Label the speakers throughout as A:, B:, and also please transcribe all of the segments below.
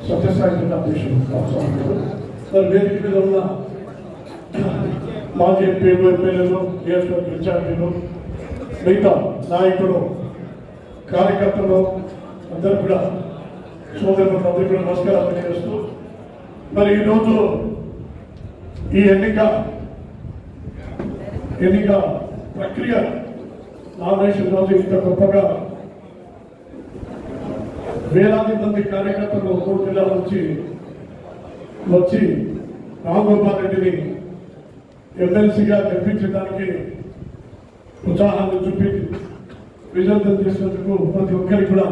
A: సత్యసాయి జిల్లా అధ్యక్షుడు కావసాను మరి వేదిక మీద ఉన్న మాజీ ఎంపీలు ఎమ్మెల్యేలు నియోజకవర్గ ఇన్ఛార్జీలు మిగతా నాయకులు కార్యకర్తలు అందరూ కూడా సోదరులు అందరూ కూడా నమస్కారాలు తెలియజేస్తూ మరి ఈరోజు ఈ ఎన్నిక ఎన్నిక ప్రక్రియ నామినేషన్ రోజు ఇంత గొప్పగా వేలాది మంది కార్యకర్తలు మూడు జిల్లాల నుంచి వచ్చి రామగోపాల్ రెడ్డిని ఎమ్మెల్సీగా గెలిపించడానికి ఉత్సాహాన్ని చూపి విజయం చేసినందుకు ప్రతి ఒక్కరికి కూడా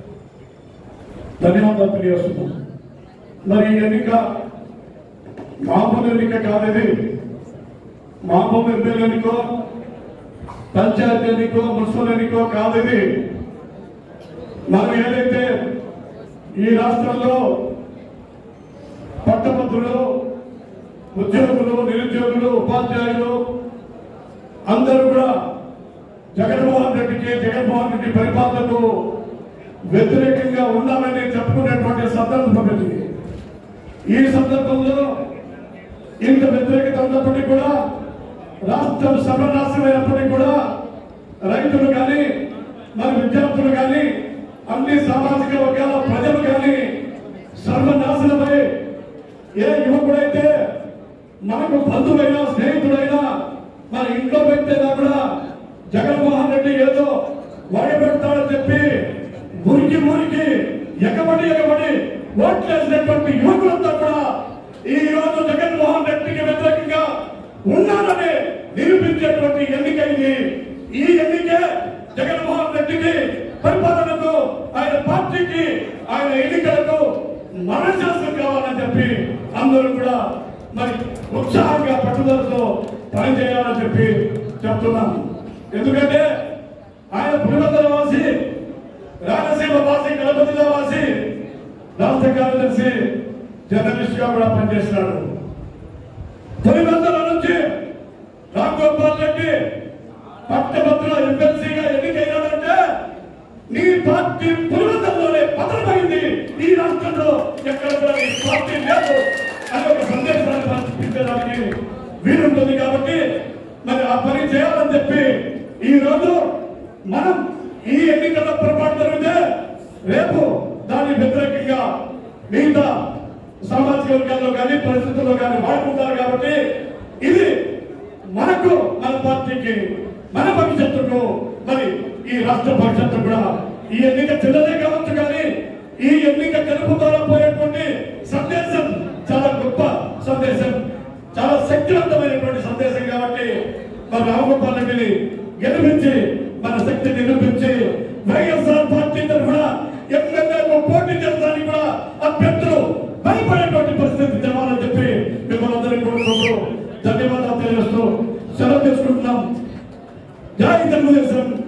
A: ధన్యవాదాలు తెలియజేస్తున్నాం మరి ఈ ఎన్నిక మామూలు ఎన్నిక కాదది మామూలు ఎమ్మెల్యే ఎన్నికో పంచాయతీ ఎన్నికో మున్సిపల్ ఎన్నికో కాదది మనం ఏదైతే ఈ రాష్ట్రంలో పట్టభద్రులు ఉద్యోగులు నిరుద్యోగులు ఉపాధ్యాయులు అందరూ కూడా జగన్మోహన్ రెడ్డికి జగన్మోహన్ రెడ్డి పరిపాలనకు వ్యతిరేకంగా ఉండాలని చెప్పుకునేటువంటి సందర్భం ఇది ఈ సందర్భంలో ఇంత వ్యతిరేకత ఉన్నప్పటికీ కూడా రాష్ట్రం సర్వనాశమైనప్పటికీ కూడా రైతులు కానీ మరి విద్యార్థులు కానీ అన్ని సామాజిక వర్గాల ప్రజలు కానీ సర్వనాశనమై ఏ యువకుడైతే మనకు బంధువైనా స్నేహితుడైనా మన ఇంట్లో పెట్టేదా కూడా జగన్మోహన్ రెడ్డి ఏదో వడబెడతాడని చెప్పి మురికి మురికి ఎగబడి ఎగబడి ఓట్లేసినటువంటి యువకులంతా కూడా ఈ రోజు జగన్మోహన్ రెడ్డికి వ్యతిరేకంగా ఉన్నారని నిరూపించేటువంటి ఎన్నిక ఇది ఈ ఎన్నికే జగన్మోహన్ రెడ్డికి పరిపాలనకు ఆయన పార్టీకి ఆయన ఎన్నికలకు మనశాస్త్రం కావాలని చెప్పి అందరూ కూడా మరి ఉత్సాహంగా పట్టుదలతో పనిచేయాలని చెప్పి చెప్తున్నాను ఎందుకంటే ఆయన పులివెందుల వాసి రాయలసీమ వాసి కడప జిల్లా వాసి రాష్ట్ర కార్యదర్శి జర్నలిస్ట్ గా కూడా పనిచేస్తున్నాడు పులివెందుల నుంచి రామ్ గోపాల్ రెడ్డి పట్టభద్రుల ఎమ్మెల్సీగా ఎన్నికైనాడంటే నీ పార్టీ పులివెందులలోనే పతనమైంది ఈ రాష్ట్రంలో ఎక్కడ కూడా నీ పార్టీ లేదు అని ఒక సందేశాన్ని పంపించడానికి వీలుంటుంది కాబట్టి మరి ఆ పని చేయాలని చెప్పి ఈ రోజు మనం ఈ ఎన్నికల్లో పొరపాటు జరిగితే రేపు దాని వ్యతిరేకంగా మిగతా సామాజిక వర్గాల్లో కానీ పరిస్థితుల్లో కానీ వాడుకుంటారు కాబట్టి ఇది మనకు మన పార్టీకి మన భవిష్యత్తుకు మరి ఈ రాష్ట్ర భవిష్యత్తు కూడా ఈ ఎన్నిక చిన్నదే కావచ్చు కానీ ఈ ఎన్నిక గెలుపు ద్వారా పోయేటువంటి సందేశం చాలా గొప్ప సందేశం చాలా శక్తివంతమైనటువంటి సందేశం కాబట్టి మరి రామగోపాల్ రెడ్డిని గెలిపించి మన శక్తి నిరూపించి వైఎస్ఆర్ పార్టీ తరఫున ఎమ్మెల్యేకు పోటీ చేస్తానికి కూడా అభ్యర్థులు భయపడేటువంటి పరిస్థితి తేవాలని చెప్పి మిమ్మల్ని అందరినీ కోరుకుంటూ ధన్యవాదాలు తెలియజేస్తూ సెలవు తీసుకుంటున్నాం జై తెలుగుదేశం